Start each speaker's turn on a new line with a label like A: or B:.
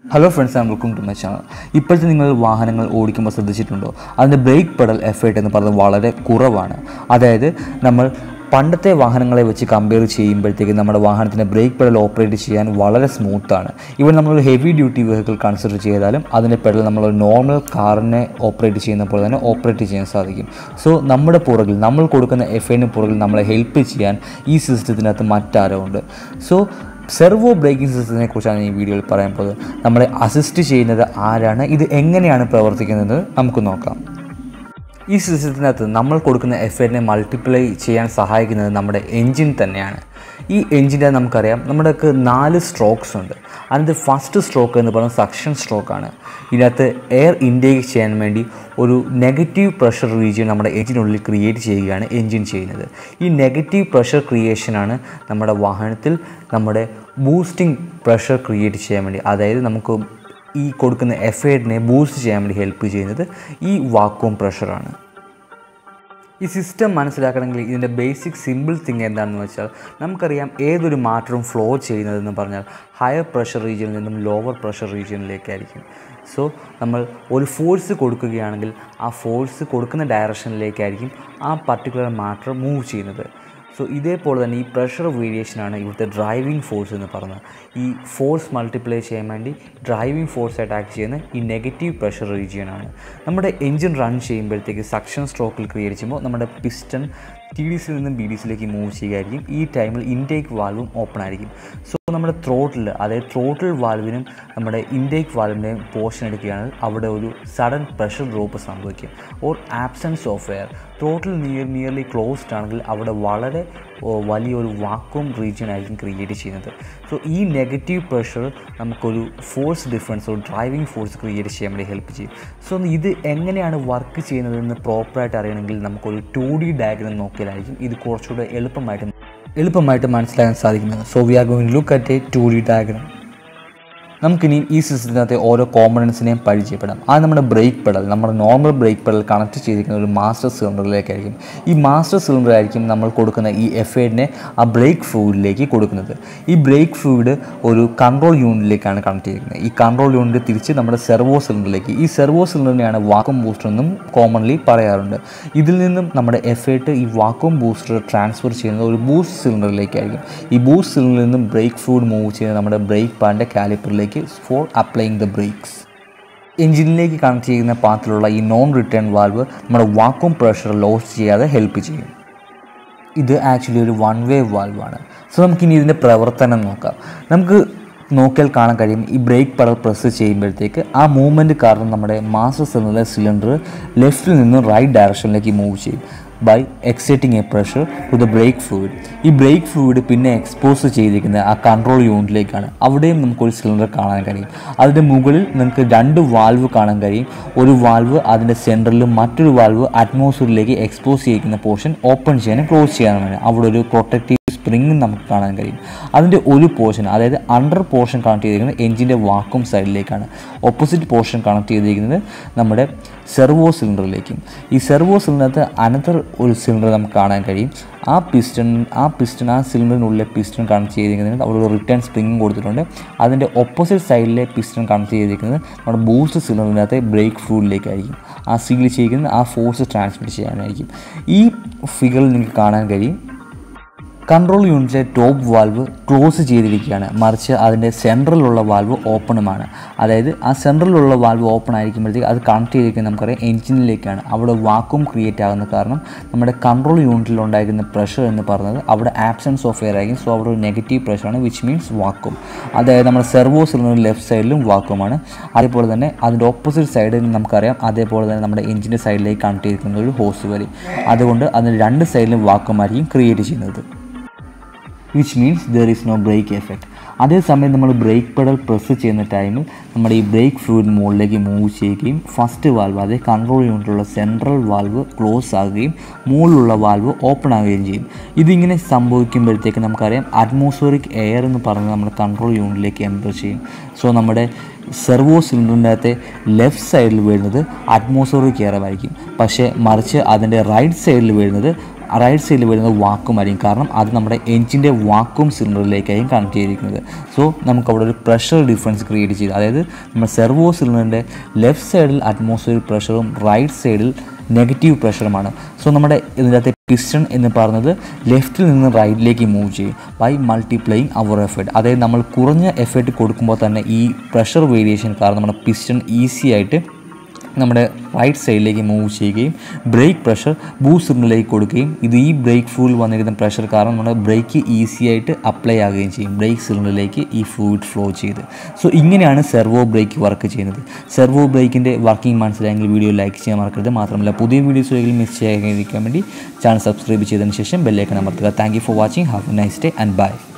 A: hello friends and welcome to my channel ഇപ്പോഴത്തെ നിങ്ങൾ വാഹനങ്ങൾ ഓടിക്കുമ്പോൾ ശ്രദ്ധിച്ചിട്ടുണ്ടോ അതിൻ്റെ ബ്രേക്ക് പെഡൽ എഫേർട്ട് എന്ന് പറയുന്നത് വളരെ കുറവാണ് അതായത് നമ്മൾ പണ്ടത്തെ വാഹനങ്ങളെ വെച്ച് കമ്പയർ ചെയ്യുമ്പോഴത്തേക്ക് നമ്മുടെ വാഹനത്തിൻ്റെ ബ്രേക്ക് പെഡൽ ഓപ്പറേറ്റ് ചെയ്യാൻ വളരെ സ്മൂത്താണ് ഇവൻ നമ്മളൊരു ഹെവി ഡ്യൂട്ടി വെഹിക്കിൾ കൺസിഡർ ചെയ്താലും അതിൻ്റെ പെഡൽ നമ്മളൊരു നോർമൽ കാറിനെ ഓപ്പറേറ്റ് ചെയ്യുന്ന പോലെ തന്നെ ഓപ്പറേറ്റ് ചെയ്യാൻ സാധിക്കും സോ നമ്മുടെ പുറകിൽ നമ്മൾ കൊടുക്കുന്ന എഫേർട്ടിന് പുറകിൽ നമ്മളെ ഹെൽപ്പ് ചെയ്യാൻ ഈ സിസ്റ്റത്തിനകത്ത് മറ്റാരോ ഉണ്ട് സോ സെർവോ ബ്രേക്കിംഗ് സിസ്റ്റത്തിനെ കുറിച്ചാണ് ഈ വീഡിയോയിൽ പറയാൻ പോകുന്നത് നമ്മളെ അസിസ്റ്റ് ചെയ്യുന്നത് ആരാണ് ഇത് എങ്ങനെയാണ് പ്രവർത്തിക്കുന്നത് നമുക്ക് നോക്കാം ഈ സിസ്റ്റത്തിനകത്ത് നമ്മൾ കൊടുക്കുന്ന എഫേർട്ടിനെ മൾട്ടിപ്ലൈ ചെയ്യാൻ സഹായിക്കുന്നത് നമ്മുടെ എൻജിൻ തന്നെയാണ് ഈ എൻജിൻ്റെ നമുക്കറിയാം നമ്മുടെക്ക് നാല് സ്ട്രോക്സ് ഉണ്ട് അതിൻ്റെ ഫസ്റ്റ് സ്ട്രോക്ക് എന്ന് പറയുന്നത് സക്ഷൻ സ്ട്രോക്കാണ് ഇതിനകത്ത് എയർ ഇൻടേക്ക് ചെയ്യാൻ വേണ്ടി ഒരു നെഗറ്റീവ് പ്രഷർ റീജിയൻ നമ്മുടെ എഞ്ചിനുള്ളിൽ ക്രിയേറ്റ് ചെയ്യുകയാണ് എൻജിൻ ചെയ്യുന്നത് ഈ നെഗറ്റീവ് പ്രഷർ ക്രിയേഷനാണ് നമ്മുടെ വാഹനത്തിൽ നമ്മുടെ ബൂസ്റ്റിംഗ് പ്രഷർ ക്രിയേറ്റ് ചെയ്യാൻ വേണ്ടി അതായത് നമുക്ക് ഈ കൊടുക്കുന്ന എഫേർട്ടിനെ ബൂസ്റ്റ് ചെയ്യാൻ വേണ്ടി ഹെൽപ്പ് ചെയ്യുന്നത് ഈ വാക്വം പ്രഷറാണ് ഈ സിസ്റ്റം മനസ്സിലാക്കണമെങ്കിൽ ഇതിൻ്റെ ബേസിക് സിമ്പിൾ തിങ് എന്താണെന്ന് വെച്ചാൽ നമുക്കറിയാം ഏതൊരു മാറ്റവും ഫ്ലോ ചെയ്യുന്നതെന്ന് പറഞ്ഞാൽ ഹയർ പ്രഷർ റീജിയനിൽ നിന്നും ലോവർ പ്രഷർ റീജിയനിലേക്കായിരിക്കും സോ നമ്മൾ ഒരു ഫോഴ്സ് കൊടുക്കുകയാണെങ്കിൽ ആ ഫോഴ്സ് കൊടുക്കുന്ന ഡയറക്ഷനിലേക്കായിരിക്കും ആ പർട്ടിക്കുലർ മാറ്റർ മൂവ് ചെയ്യുന്നത് സോ ഇതേപോലെ തന്നെ ഈ പ്രഷർ വേരിയേഷനാണ് ഇവിടുത്തെ ഡ്രൈവിംഗ് ഫോഴ്സ് എന്ന് പറയുന്നത് ഈ ഫോഴ്സ് മൾട്ടിപ്ലൈ ചെയ്യാൻ വേണ്ടി ഡ്രൈവിംഗ് ഫോഴ്സായിട്ട് ആക്ട് ചെയ്യുന്ന ഈ നെഗറ്റീവ് പ്രഷർ റീജിയനാണ് നമ്മുടെ എൻജിൻ റൺ ചെയ്യുമ്പോഴത്തേക്ക് സക്ഷൻ സ്ട്രോക്കിൽ ക്രിയേറ്റ് ചെയ്യുമ്പോൾ നമ്മുടെ പിസ്റ്റൺ ടി ഡി സിയിൽ നിന്നും ബി ഡി സിയിലേക്ക് മൂവ് ചെയ്യുകയായിരിക്കും ഈ ടൈമിൽ ഇൻടേക്ക് വാൽവും ഓപ്പൺ ആയിരിക്കും സോ നമ്മുടെ ത്രോട്ടിൽ അതായത് ത്രോട്ടിൽ വാൽവിനും നമ്മുടെ ഇൻടേക്ക് വാൽവിൻ്റെയും പോർഷൻ എടുക്കുകയാണെങ്കിൽ അവിടെ ഒരു സഡൻ പ്രഷർ ഡ്രോപ്പ് സംഭവിക്കും or absence of air throttle near nearly closed ആണെങ്കിൽ അവിടെ വളരെ ഓ, വലിയൊരു വാക്വം റീജിയൻ ആയിരിക്കും ക്രിയേറ്റ് ചെയ്യുന്നത് സോ ഈ നെഗറ്റീവ് പ്രഷർ നമുക്കൊരു ഫോഴ്സ് ഡിഫറൻസ് ഒരു ഡ്രൈവിംഗ് ഫോഴ്സ് ക്രിയേറ്റ് ചെയ്യാൻ വേണ്ടി ഹെൽപ്പ് ചെയ്യും സോ ഇത് എങ്ങനെയാണ് വർക്ക് ചെയ്യുന്നതെന്ന് പ്രോപ്പറായിട്ട് അറിയണമെങ്കിൽ നമുക്കൊരു ടു ഡി ഡയഗ്രം നോക്കിയാലായിരിക്കും ഇത് കുറച്ചുകൂടെ എളുപ്പമായിട്ട് എളുപ്പമായിട്ട് മനസ്സിലാക്കാൻ സാധിക്കുന്നത് so we are going look at a two D diagram നമുക്കിനി ഈ സിസ്റ്റത്തിനകത്തെ ഓരോ കോമ്പണൻസിനെയും പരിചയപ്പെടാം അത് നമ്മുടെ ബ്രേക്ക് പെഡൽ നമ്മുടെ നോർമൽ ബ്രേക്ക് പെഡൽ കണക്ട് ചെയ്തിരിക്കുന്ന ഒരു മാസ്റ്റർ സിലിണ്ടറിലേക്കായിരിക്കും ഈ മാസ്റ്റർ സിലിണ്ടർ ആയിരിക്കും നമ്മൾ കൊടുക്കുന്ന ഈ എഫേഡിനെ ആ ബ്രേക്ക് ഫ്ലൂയിഡിലേക്ക് കൊടുക്കുന്നത് ഈ ബ്രേക്ക് ഫ്ലൂയിഡ് ഒരു കൺട്രോൾ യൂണിറ്റിലേക്കാണ് കണക്ട് ചെയ്തിരിക്കുന്നത് ഈ കൺട്രോൾ യൂണിറ്റ് തിരിച്ച് നമ്മുടെ സെർവോ സിലിണ്ടറിലേക്ക് ഈ സെർവോ സിലിണ്ടറിനെയാണ് വാക്വം ബൂസ്റ്റർ എന്നും കോമൺലി പറയാറുണ്ട് ഇതിൽ നിന്നും നമ്മുടെ എഫേർട്ട് ഈ വാക്വം ബൂസ്റ്റർ ട്രാൻസ്ഫർ ചെയ്യുന്നത് ഒരു ബൂസ്റ്റ് സിലിണ്ടറിലേക്കായിരിക്കും ഈ ബൂസ്റ്റ് സിലിണ്ടറിൽ നിന്നും ബ്രേക്ക് ഫ്ലൂയിഡ് മൂവ് ചെയ്യുന്നത് നമ്മുടെ ബ്രേക്ക് പാഡിൻ്റെ കാലിപ്പറിലേക്ക് ഫോർ അപ്ലൈയിങ് ദ ബ്രേക്സ് എഞ്ചിനിലേക്ക് കണക്ട് ചെയ്യുന്ന പാത്തിലുള്ള ഈ നോൺ റിട്ടേൺ വാൽവ് നമ്മുടെ വാക്വം പ്രഷർ ലോസ് ചെയ്യാതെ ഹെൽപ്പ് ചെയ്യും ഇത് ആക്ച്വലി ഒരു വൺ വേ വാൽവാണ് സോ നമുക്കിനി ഇതിൻ്റെ പ്രവർത്തനം നോക്കാം നമുക്ക് നോക്കിയാൽ കാണാൻ കഴിയും ഈ ബ്രേക്ക് പെഡൽ പ്രസ് ചെയ്യുമ്പോഴത്തേക്ക് ആ മൂവ്മെൻറ്റ് കാരണം നമ്മുടെ മാസ്റ്റർ സിലിണ്ടറിലെ സിലിണ്ടർ ലെഫ്റ്റിൽ നിന്നും റൈറ്റ് ഡയറക്ഷനിലേക്ക് മൂവ് ചെയ്യും by exciting a pressure to the brake fluid ഈ ബ്രേക്ക് ഫ്ലൂയിഡ് പിന്നെ എക്സ്പോസ് ചെയ്തിരിക്കുന്നത് ആ കൺട്രോൾ യൂണിറ്റിലേക്കാണ് അവിടെയും നമുക്കൊരു സിലിണ്ടർ കാണാൻ കഴിയും അതിൻ്റെ മുകളിൽ നിങ്ങൾക്ക് രണ്ട് വാൽവ് കാണാൻ കഴിയും ഒരു വാൽവ് അതിൻ്റെ സെൻറ്ററിലും മറ്റൊരു വാൽവ് അറ്റ്മോസ്ഫിയറിലേക്ക് എക്സ്പോസ് ചെയ്യിക്കുന്ന പോർഷൻ ഓപ്പൺ ചെയ്യാനും ക്ലോസ് ചെയ്യാനും വേണ്ടി അവിടെ ഒരു പ്രൊട്ടക്റ്റീവ് സ്പ്രിങ് നമുക്ക് കാണാൻ കഴിയും അതിൻ്റെ ഒരു പോർഷൻ അതായത് അണ്ടർ പോർഷൻ കണക്ട് ചെയ്തിരിക്കുന്നത് എഞ്ചിൻ്റെ വാക്വം സൈഡിലേക്കാണ് ഓപ്പോസിറ്റ് പോർഷൻ കണക്ട് ചെയ്തിരിക്കുന്നത് നമ്മുടെ സെർവോ സിലിണ്ടറിലേക്കും ഈ സെർവോ സിലിണ്ടറിനകത്ത് അനന്തർ ഒരു സിലിണ്ടർ നമുക്ക് കാണാൻ കഴിയും ആ പിസ്റ്റൺ ആ പിസ്റ്റൺ ആ സിലിണ്ടറിനുള്ളിലെ പിസ്റ്റൺ കണക്ട് ചെയ്തിരിക്കുന്നത് അവിടെ ഒരു റിട്ടേൺ സ്പ്രിങ്ങും കൊടുത്തിട്ടുണ്ട് അതിൻ്റെ ഓപ്പോസിറ്റ് സൈഡിലെ പിസ്റ്റൺ കണക്ട് ചെയ്തിരിക്കുന്നത് നമ്മുടെ ബൂസ്റ്റ് സിലിണ്ടറിനകത്തെ ബ്രേക്ക് ഫ്ലൂയിഡിലേക്കായിരിക്കും ആ സീൽ ചെയ്യിക്കുന്നത് ആ ഫോഴ്സ് ട്രാൻസ്മിറ്റ് ചെയ്യാനായിരിക്കും ഈ ഫിഗറിൽ നിങ്ങൾക്ക് കാണാൻ കഴിയും കൺട്രോൾ യൂണിറ്റിലെ ടോപ്പ് വാൽവ് ക്ലോസ് ചെയ്തിരിക്കുകയാണ് മറിച്ച് അതിൻ്റെ സെൻട്രലിലുള്ള വാൽവ് ഓപ്പണുമാണ് അതായത് ആ സെൻട്രലിലുള്ള വാൽവ് ഓപ്പൺ ആയിരിക്കുമ്പോഴത്തേക്ക് അത് കണക്ട് ചെയ്തിരിക്കുന്നത് നമുക്കറിയാം എഞ്ചിനിലേക്കാണ് അവിടെ വാക്വം ക്രിയേറ്റ് ആകുന്ന കാരണം നമ്മുടെ കൺട്രോൾ യൂണിറ്റിൽ ഉണ്ടായിരുന്ന പ്രഷർ എന്ന് പറയുന്നത് അവിടെ ആബ്സെൻസ് ഓഫ് എയർ ആയിരിക്കും സോ അവിടെ ഒരു നെഗറ്റീവ് പ്രഷറാണ് വിച്ച് മീൻസ് വാക്വം അതായത് നമ്മുടെ സെർവോ സിലിണ്ടർ ലെഫ്റ്റ് സൈഡിലും വാക്വമാണ് അതേപോലെ തന്നെ അതിൻ്റെ ഓപ്പോസിറ്റ് സൈഡിൽ നമുക്കറിയാം അതേപോലെ തന്നെ നമ്മുടെ എഞ്ചിൻ്റെ സൈഡിലേക്ക് കണക്ട് ചെയ്തിരിക്കുന്ന ഒരു ഹോസ് വരി അതുകൊണ്ട് അതിന് രണ്ട് സൈഡിലും വാക്വമായിരിക്കും ക്രിയേറ്റ് ചെയ്യുന്നത് which means there is no brake effect അതേസമയം നമ്മൾ ബ്രേക്ക് പെഡൽ പ്രസ് ചെയ്യുന്ന ടൈമിൽ നമ്മുടെ ഈ ബ്രേക്ക് ഫ്ലൂയിഡ് മുകളിലേക്ക് മൂവ് ചെയ്യുകയും ഫസ്റ്റ് വാൽവ് അതേ കൺട്രോൾ യൂണിറ്റുള്ള സെൻട്രൽ വാൽവ് ക്ലോസ് ആകുകയും മുകളിലുള്ള വാൽവ് ഓപ്പൺ ആകുകയും ചെയ്യും ഇതിങ്ങനെ സംഭവിക്കുമ്പോഴത്തേക്ക് നമുക്കറിയാം അറ്റ്മോസ്ഫിയറിക് എയർ എന്ന് പറയുന്നത് നമ്മുടെ കൺട്രോൾ യൂണിറ്റിലേക്ക് എൻ്റർ ചെയ്യും സോ നമ്മുടെ സെർവോ സിലിണ്ടറിൻ്റെ അകത്തെ ലെഫ്റ്റ് സൈഡിൽ വീഴുന്നത് അറ്റ്മോസ്ഫിയറിക് എയർ ആയിരിക്കും പക്ഷേ മറിച്ച് അതിൻ്റെ റൈറ്റ് സൈഡിൽ വീഴുന്നത് റൈറ്റ് സൈഡിൽ വരുന്നത് വാക്വം ആയിരിക്കും കാരണം അത് നമ്മുടെ എഞ്ചിൻ്റെ വാക്വം സിലിണ്ടറിലേക്കായിരിക്കും കണക്ട് ചെയ്തിരിക്കുന്നത് സോ നമുക്ക് അവിടെ ഒരു പ്രഷർ ഡിഫറൻസ് ക്രിയേറ്റ് ചെയ്ത് അതായത് നമ്മുടെ സെർവോ സിലിണ്ടറിൻ്റെ ലെഫ്റ്റ് സൈഡിൽ അറ്റ്മോസ്ഫിയർ പ്രഷറും റൈറ്റ് സൈഡിൽ നെഗറ്റീവ് പ്രഷറുമാണ് സോ നമ്മുടെ ഇതിനകത്തെ പിസ്റ്റൺ എന്ന് പറയുന്നത് ലെഫ്റ്റിൽ നിന്ന് റൈറ്റിലേക്ക് മൂവ് ചെയ്യും ബൈ മൾട്ടിപ്ലൈയിങ് അവർ എഫേർട്ട് അതായത് നമ്മൾ കുറഞ്ഞ എഫേർട്ട് കൊടുക്കുമ്പോൾ തന്നെ ഈ പ്രഷർ വേരിയേഷൻ കാരണം നമ്മുടെ പിസ്റ്റൺ ഈസി ആയിട്ട് നമ്മുടെ റൈറ്റ് സൈഡിലേക്ക് മൂവ് ചെയ്യുകയും ബ്രേക്ക് പ്രഷർ ബൂസ്റ്ററിലേക്ക് കൊടുക്കുകയും ഇത് ഈ ബ്രേക്ക് ഫ്ലൂയിൽ വന്നിരിക്കുന്ന പ്രഷർ കാരണം നമ്മുടെ ബ്രേക്ക് ഈസി ആയിട്ട് അപ്ലൈ ആകുകയും ചെയ്യും ബ്രേക്ക് സിലിണ്ടറിലേക്ക് ഈ ഫ്ലൂയിഡ് ഫ്ലോ ചെയ്ത് സോ ഇങ്ങനെയാണ് സെർവോ ബ്രേക്ക് വർക്ക് ചെയ്യുന്നത് സെർവോ ബ്രേക്കിൻ്റെ വർക്കിംഗ് മനസ്സിലായെങ്കിൽ വീഡിയോ ലൈക്ക് ചെയ്യാൻ മറക്കരുത് മാത്രമല്ല പുതിയ വീഡിയോസ് മിസ് ചെയ്യാതിരിക്കാൻ വേണ്ടി ചാനൽ സബ്സ്ക്രൈബ് ചെയ്തതിന് ശേഷം ബെല്ലേക്ക് അമർത്തുക thank you for watching have a nice day and by